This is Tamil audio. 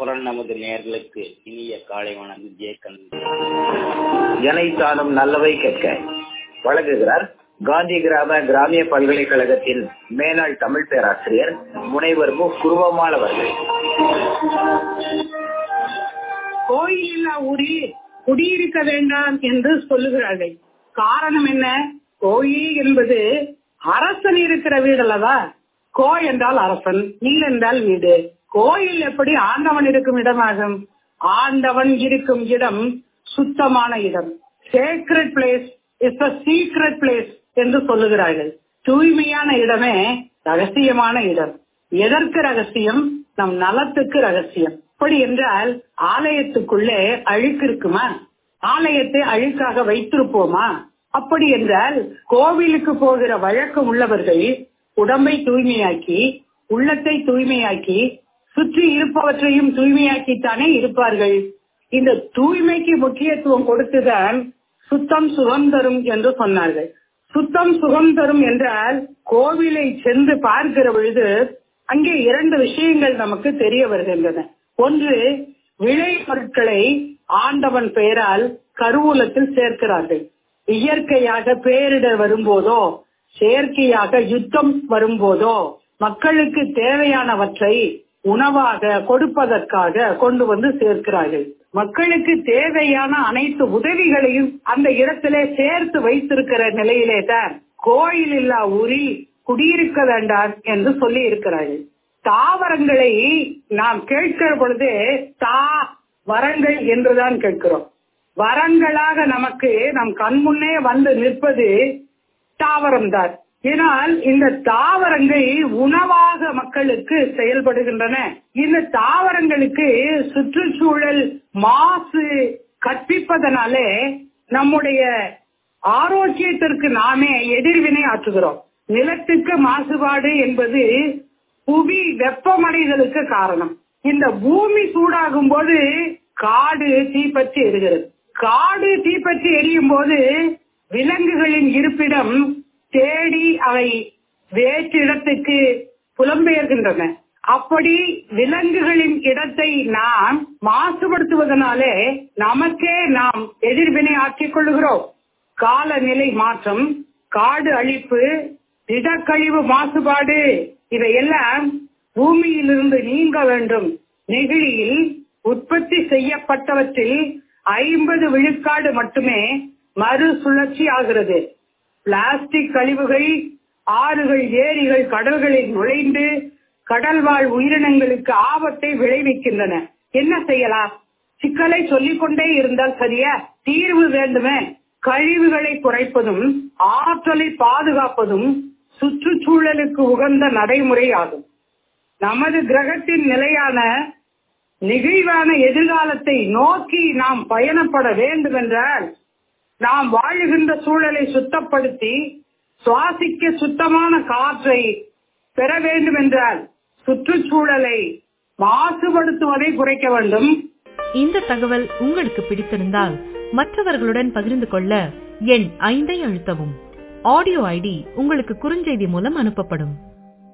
குரல் நமது நேர்களுக்கு இனிய காலை வணக்கம் ஜேக்கன் எனைத்தானும் நல்லவை கேட்க வழங்குகிறார் காந்தி கிராம கிராமிய பல்கலைக்கழகத்தின் மேனாள் தமிழ் பேராசிரியர் முனைவர் மு குருவமால் அவர்கள் கோயில் இல்லா ஊரில் குடியிருக்க வேண்டாம் என்று சொல்லுகிறார்கள் காரணம் என்ன கோயில் என்பது அரசன் இருக்கிற வீடு அல்லவா கோ என்றால் அரசன் இல் என்றால் வீடு கோயில் எப்படி ஆண்டவன் இருக்கும் இடமாகும் ஆண்டவன் இருக்கும் இடம் சுத்தமான இடம் sacred place is a secret place என்று சொல்லுகிறார்கள் தூய்மையான இடமே ரகசியமான இடம் எதற்கு ரகசியம் நம் நலத்துக்கு ரகசியம் அப்படி என்றால் ஆலயத்துக்குள்ளே அழுக்கு இருக்குமா ஆலயத்தை அழுக்காக வைத்திருப்போமா அப்படி என்றால் கோவிலுக்கு போகிற வழக்கம் உள்ளவர்கள் உடம்பை தூய்மையாக்கி உள்ளத்தை தூய்மையாக்கி சுற்றி இருப்பவற்றையும் தூய்மையாக்கித்தானே இருப்பார்கள் இந்த தூய்மைக்கு முக்கியத்துவம் கொடுத்துதான் சுத்தம் சுகம் தரும் என்று சொன்னார்கள் சுத்தம் சுகம் தரும் என்றால் கோவிலை சென்று பார்க்கிற பொழுது அங்கே இரண்டு விஷயங்கள் நமக்கு தெரிய வருகின்றன ஒன்று விளை பொருட்களை ஆண்டவன் பெயரால் கருவூலத்தில் சேர்க்கிறார்கள் இயற்கையாக பேரிடர் வரும்போதோ செயற்கையாக யுத்தம் வரும்போதோ மக்களுக்கு தேவையானவற்றை உணவாக கொடுப்பதற்காக கொண்டு வந்து சேர்க்கிறார்கள் மக்களுக்கு தேவையான அனைத்து உதவிகளையும் அந்த இடத்திலே சேர்த்து வைத்திருக்கிற நிலையிலே தான் கோயில் இல்லா ஊரில் குடியிருக்க வேண்டாம் என்று சொல்லி இருக்கிறார்கள் தாவரங்களை நாம் கேட்கிற பொழுது தா வரங்கள் என்றுதான் கேட்கிறோம் வரங்களாக நமக்கு நம் கண்முன்னே வந்து நிற்பது தாவரம் தான் ஏனால் இந்த தாவரங்கள் உணவாக மக்களுக்கு செயல்படுகின்றன இந்த தாவரங்களுக்கு சுற்றுச்சூழல் மாசு கற்பிப்பதனாலே நம்முடைய ஆரோக்கியத்திற்கு நாமே எதிர்வினை ஆற்றுகிறோம் நிலத்துக்கு மாசுபாடு என்பது புவி வெப்பமடைதலுக்கு காரணம் இந்த பூமி சூடாகும் போது காடு தீப்பற்றி எரிகிறது காடு தீப்பற்றி எரியும் போது விலங்குகளின் இருப்பிடம் தேடி அவை வேற்று இடத்துக்கு புலம்பெயர்கின்றன அப்படி விலங்குகளின் இடத்தை நாம் மாசுபடுத்துவதனாலே நமக்கே நாம் எதிர்வினை ஆற்றிக் கொள்ளுகிறோம் காலநிலை மாற்றம் காடு அழிப்பு திடக்கழிவு மாசுபாடு இவையெல்லாம் பூமியிலிருந்து நீங்க வேண்டும் நெகிழியில் உற்பத்தி செய்யப்பட்டவற்றில் ஐம்பது விழுக்காடு மட்டுமே மறுசுழற்சி ஆகிறது பிளாஸ்டிக் கழிவுகள் ஆறுகள் ஏரிகள் கடல்களில் நுழைந்து கடல்வாழ் உயிரினங்களுக்கு ஆபத்தை விளைவிக்கின்றன என்ன செய்யலாம் சிக்கலை சொல்லிக் கொண்டே இருந்தால் சரியா தீர்வு வேண்டுமே கழிவுகளை குறைப்பதும் ஆற்றலை பாதுகாப்பதும் சுற்றுச்சூழலுக்கு உகந்த நடைமுறை ஆகும் நமது கிரகத்தின் நிலையான நெகிழ்வான எதிர்காலத்தை நோக்கி நாம் பயணப்பட வேண்டும் என்றால் நாம் வாழுகின்ற சூழலை சுத்தப்படுத்தி சுவாசிக்க சுத்தமான காற்றை பெற வேண்டும் என்றால் சுற்றுச்சூழலை மாசுபடுத்துவதை குறைக்க வேண்டும் இந்த தகவல் உங்களுக்கு பிடித்திருந்தால் மற்றவர்களுடன் பகிர்ந்து கொள்ள எண் ஐந்தை அழுத்தவும் ஆடியோ ஐடி உங்களுக்கு குறுஞ்செய்தி மூலம் அனுப்பப்படும்